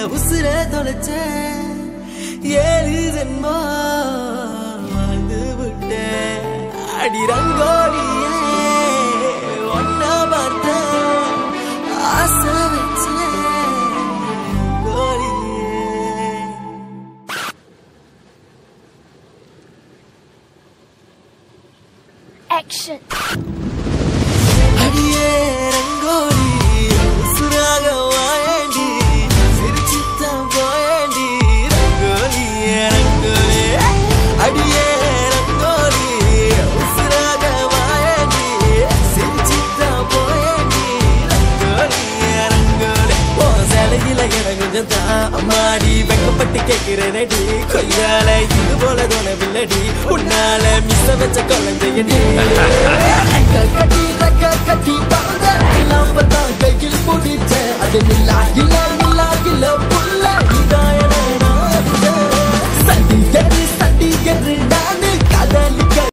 உசுர தொலைச்ச ஏழு ஜென்மோ வாழ்ந்து விட்டேன் அடி ரங்கோலியே ஒன்னா பார்த்த ஆசை வச்சேன் ரங்கோலியே Action. அடியே ரங்கோலி உசுராக வாயண்டி சிரிச்சுத்தான் போயண்டி ரங்கோலியே ரங்கோலி அடியே ரங்கோலி உசுராக வாயண்டி சிரிச்சுத்தான் போயண்டி ரங்கோலியே ரங்கோலி ஓ சிலையில எனக்கு கொஞ்சம் தான் அம்மாடி வெக்கப்பட்டு கேட்கிறேனடி கொய்யால இது போல தோணவில்லடி உன்னால மிஸ்ஸ வச்ச குழந்தையடி கட்டி கட்டி பறந்த இல்லாம தான் கையில் பிடிச்ச அது இல்லா இல்ல